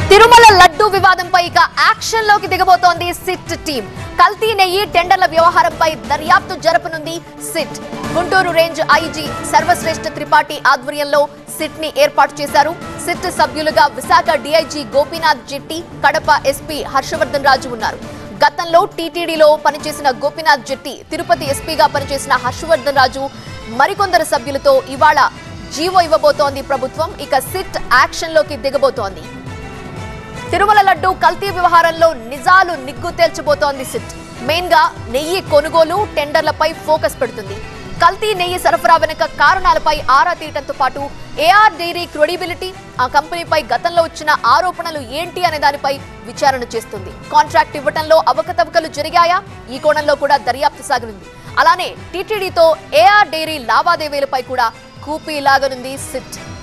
తిరుమల లడ్డు వివాదంపై ఇక యాక్షన్ లోకి దిగబోతోంది సిట్ టీం కల్తీ నెయ్యి టెండర్ల వ్యవహారంపై దర్యాప్తు జరపనుంది SIT Guntur range IG Sarvashreshtha Tripathi ఆధ్వర్యంలో సిట్ ని ఏర్పాటు చేశారు సిట్ సభ్యులుగా విశాఖ డీఐజీ గోపీనాథ్ జెట్టి కడప ఎస్పీ హర్షవర్ధన్ రాజు ఉన్నారు గతంలో టీటీడీలో పనిచేసిన గోపీనాథ్ జెట్టి తిరుపతి ఎస్పీగా పనిచేసిన హర్షవర్ధన్ రాజు మరికొందరు సభ్యులతో ఇవాళ జీవో ఇవ్వబోతోంది ప్రభుత్వం ఇక సిట్ యాక్షన్ లోకి దిగబోతోంది తిరుమల లడ్డు కల్తీ వ్యవహారంలో నిజాలు నిగ్గు తేల్చబోతోంది సిట్ మెయిన్ గా నెయ్యి కొనుగోలు టెండర్లపై ఫోకస్ పెడుతుంది కల్తీ నెయ్యి సరఫరా వెనుక కారణాలపై ఆరా తీయడంతో పాటు ఏఆర్ డైరీ క్రెడిబిలిటీ ఆ కంపెనీపై గతంలో వచ్చిన ఆరోపణలు ఏంటి అనే దానిపై విచారణ చేస్తుంది కాంట్రాక్ట్ ఇవ్వడంలో అవకతవకలు జరిగాయా ఈ కోణంలో కూడా దర్యాప్తు సాగనుంది అలానే టీటీడీతో ఏఆర్ డైరీ లావాదేవీలపై కూడా కూపీ లాగనుంది సిట్